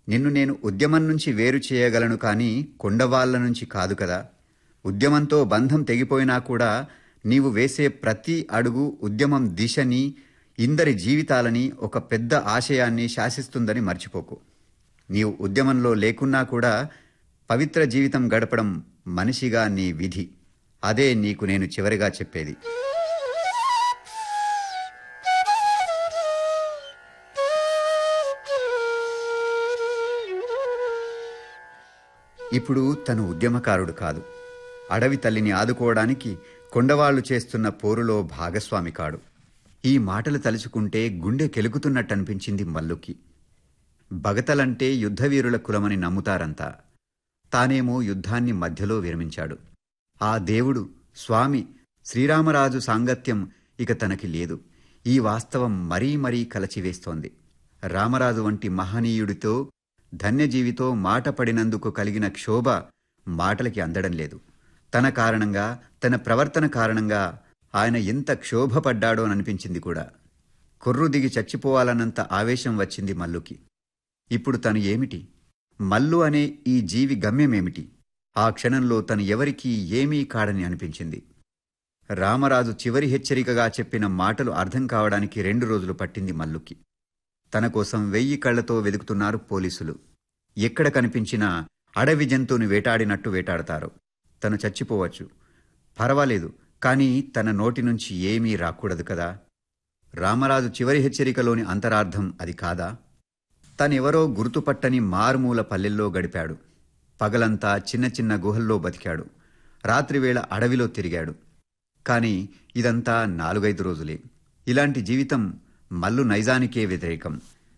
నిన్ను నేను ఉద్యమం నుంచి వేరు చేయగలను కానీ కొండవాళ్ల నుంచి కాదు కదా ఉద్యమంతో బంధం తెగిపోయినా కూడా నీవు వేసే ప్రతి అడుగు ఉద్యమం దిశని ఇందరి జీవితాలని ఒక పెద్ద ఆశయాన్ని శాసిస్తుందని మర్చిపోకు నీవు ఉద్యమంలో లేకున్నా కూడా పవిత్ర జీవితం గడపడం మనిషిగా నీ విధి అదే నీకు నేను చివరిగా చెప్పేది ఇప్పుడు తను ఉద్యమకారుడు కాదు అడవి తల్లిని ఆదుకోవడానికి కొండవాళ్లు చేస్తున్న పోరులో భాగస్వామి కాడు ఈ మాటలు తలుచుకుంటే గుండె కెలుకుతున్నట్టనిపించింది మల్లుకి బగతలంటే యుద్ధవీరుల కులమని నమ్ముతారంతా తానేమో యుద్ధాన్ని మధ్యలో విరమించాడు ఆ దేవుడు స్వామి శ్రీరామరాజు సాంగత్యం ఇక తనకి లేదు ఈ వాస్తవం మరీ మరీ కలచివేస్తోంది రామరాజు వంటి మహనీయుడితో ధన్యజీవితో మాట పడినందుకు కలిగిన క్షోభ మాటలకి అందడం లేదు తన కారణంగా తన ప్రవర్తన కారణంగా ఆయన ఎంత క్షోభపడ్డాడోననిపించింది కూడా కొర్రు దిగి చచ్చిపోవాలన్నంత ఆవేశం వచ్చింది మల్లుకి ఇప్పుడు తను ఏమిటి మల్లు అనే ఈ జీవి గమ్యమేమిటి ఆ క్షణంలో తను ఎవరికీ ఏమీ కాడని అనిపించింది రామరాజు చివరి హెచ్చరికగా చెప్పిన మాటలు అర్థం కావడానికి రెండు రోజులు పట్టింది మల్లుకి తన కోసం వెయ్యి కళ్లతో వెతుకుతున్నారు పోలీసులు ఎక్కడ కనిపించినా అడవి జంతువుని వేటాడినట్టు వేటాడతారు తను చచ్చిపోవచ్చు పర్వాలేదు కానీ తన నోటి నుంచి ఏమీ రాకూడదు కదా రామరాజు చివరి హెచ్చరికలోని అంతరార్థం అది కాదా తనెవరో గుర్తుపట్టని మారుమూల పల్లెల్లో గడిపాడు పగలంతా చిన్న చిన్న గుహల్లో బతికాడు రాత్రివేళ అడవిలో తిరిగాడు కాని ఇదంతా నాలుగైదు రోజులే ఇలాంటి జీవితం మల్లు నైజానికే వ్యతిరేకం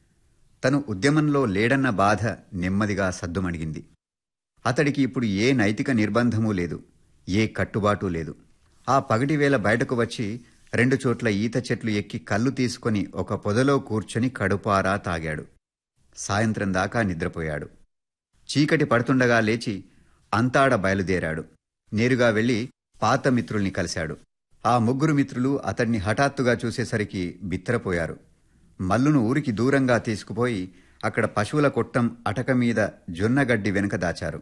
తను ఉద్యమంలో లేడన్న బాధ నెమ్మదిగా సద్దుమణిగింది అతడికి ఇప్పుడు ఏ నైతిక నిర్బంధమూ లేదు ఏ కట్టుబాటు లేదు ఆ పగటివేళ బయటకు వచ్చి రెండు చోట్ల ఈత చెట్లు ఎక్కి కళ్ళు తీసుకొని ఒక పొదలో కూర్చొని కడుపారా తాగాడు సాయంత్రం దాకా నిద్రపోయాడు చీకటి పడుతుండగా లేచి అంతాడ బయలుదేరాడు నేరుగా వెళ్లి పాత మిత్రుల్ని కలిశాడు ఆ ముగ్గురు మిత్రులు అతన్ని హఠాత్తుగా చూసేసరికి బిత్తరపోయారు మల్లును ఊరికి దూరంగా తీసుకుపోయి అక్కడ పశువుల కొట్టం అటక మీద జొన్నగడ్డి వెనుక దాచారు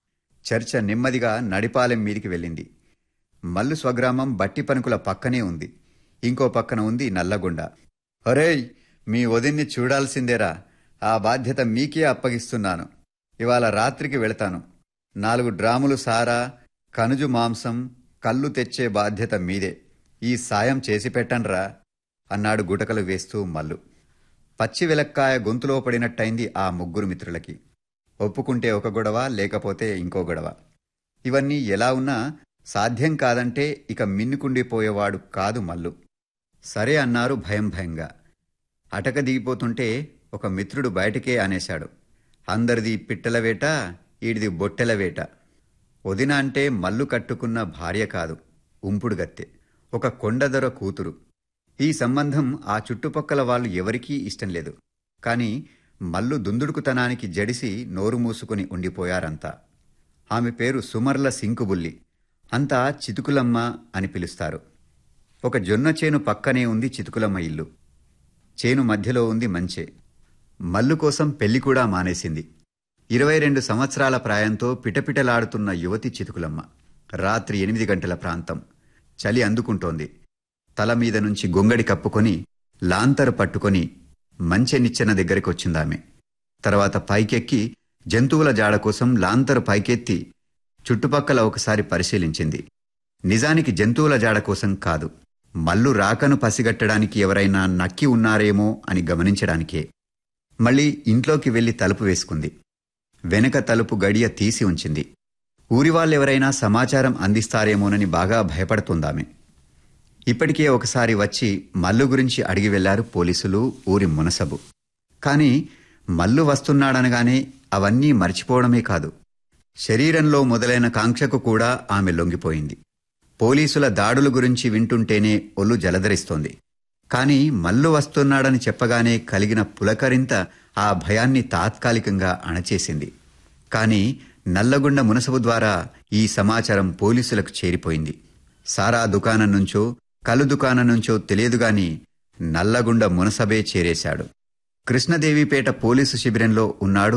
చర్చ నెమ్మదిగా నడిపాలెం మీదికి వెళ్ళింది మల్లు స్వగ్రామం బట్టి పనుకుల పక్కనే ఉంది ఇంకో పక్కన ఉంది నల్లగొండ ఒరేయ్ మీ వదిన్ని చూడాల్సిందేరా ఆ బాధ్యత మీకే అప్పగిస్తున్నాను ఇవాళ రాత్రికి వెళతాను నాలుగు డ్రాములు సారా కనుజు మాంసం కళ్ళు తెచ్చే బాధ్యత మీదే ఈ సాయం చేసి పెట్టండ్రా అన్నాడు గుటకలు వేస్తూ మల్లు పచ్చి వెలక్కాయ గొంతులో పడినట్టయింది ఆ ముగ్గురు మిత్రులకి ఒప్పుకుంటే ఒక గొడవ లేకపోతే ఇంకో గొడవ ఇవన్నీ ఎలా ఉన్నా సాధ్యం కాదంటే ఇక మిన్నుకుండిపోయేవాడు కాదు మల్లు సరే అన్నారు భయం భయంగా అటక దిగిపోతుంటే ఒక మిత్రుడు బయటికే అనేశాడు అందరిది పిట్టల వేట ఈడిది బొట్టెల వేట వదిన అంటే మల్లు కట్టుకున్న భార్య కాదు ఉంపుడు గత్తె ఒక కొండదొర కూతురు ఈ సంబంధం ఆ చుట్టుపక్కల వాళ్ళు ఎవరికీ ఇష్టం లేదు కాని మల్లు దుందుడుకుతనానికి జడిసి నోరు మూసుకుని ఉండిపోయారంతా ఆమె పేరు సుమర్ల సింకుబుల్లి అంతా చితుకులమ్మ అని పిలుస్తారు ఒక జొన్న చేను పక్కనే ఉంది చితుకులమ్మ ఇల్లు చేను మధ్యలో ఉంది మంచే మల్లు కోసం పెళ్లి కూడా మానేసింది ఇరవై రెండు సంవత్సరాల ప్రాయంతో పిటపిటలాడుతున్న యువతి చితుకులమ్మ రాత్రి ఎనిమిది గంటల ప్రాంతం చలి అందుకుంటోంది తల మీద నుంచి గొంగడి కప్పుకొని లాంతరు పట్టుకొని మంచె నిచ్చెన దగ్గరికి వచ్చిందామె తర్వాత పైకెక్కి జంతువుల జాడ కోసం లాంతరు పైకెత్తి చుట్టుపక్కల ఒకసారి పరిశీలించింది నిజానికి జంతువుల జాడ కోసం కాదు మల్లు రాకను పసిగట్టడానికి ఎవరైనా నక్కి ఉన్నారేమో అని గమనించడానికే మళ్ళీ ఇంట్లోకి వెళ్లి తలుపు వేసుకుంది వెనక తలుపు గడియ తీసి ఉంచింది ఊరి వాళ్ళెవరైనా సమాచారం అందిస్తారేమోనని బాగా భయపడుతుందామె ఇప్పటికే ఒకసారి వచ్చి మల్లు గురించి అడిగి వెళ్లారు పోలీసులు ఊరి మునసబు కాని మల్లు వస్తున్నాడనగానే అవన్నీ మర్చిపోవడమే కాదు శరీరంలో మొదలైన కాంక్షకు కూడా ఆమె లొంగిపోయింది పోలీసుల దాడుల గురించి వింటుంటేనే ఒళ్ళు జలధరిస్తోంది కాని మల్లు వస్తున్నాడని చెప్పగానే కలిగిన పులకరింత ఆ భయాన్ని తాత్కాలికంగా అణచేసింది కాని నల్లగొండ మునసబు ద్వారా ఈ సమాచారం పోలీసులకు చేరిపోయింది సారా దుకాణం నుంచో కలు దుకాణం నుంచో తెలియదుగాని నల్లగుండ మునసబే చేరేశాడు కృష్ణదేవిపేట పోలీసు శిబిరంలో ఉన్నాడు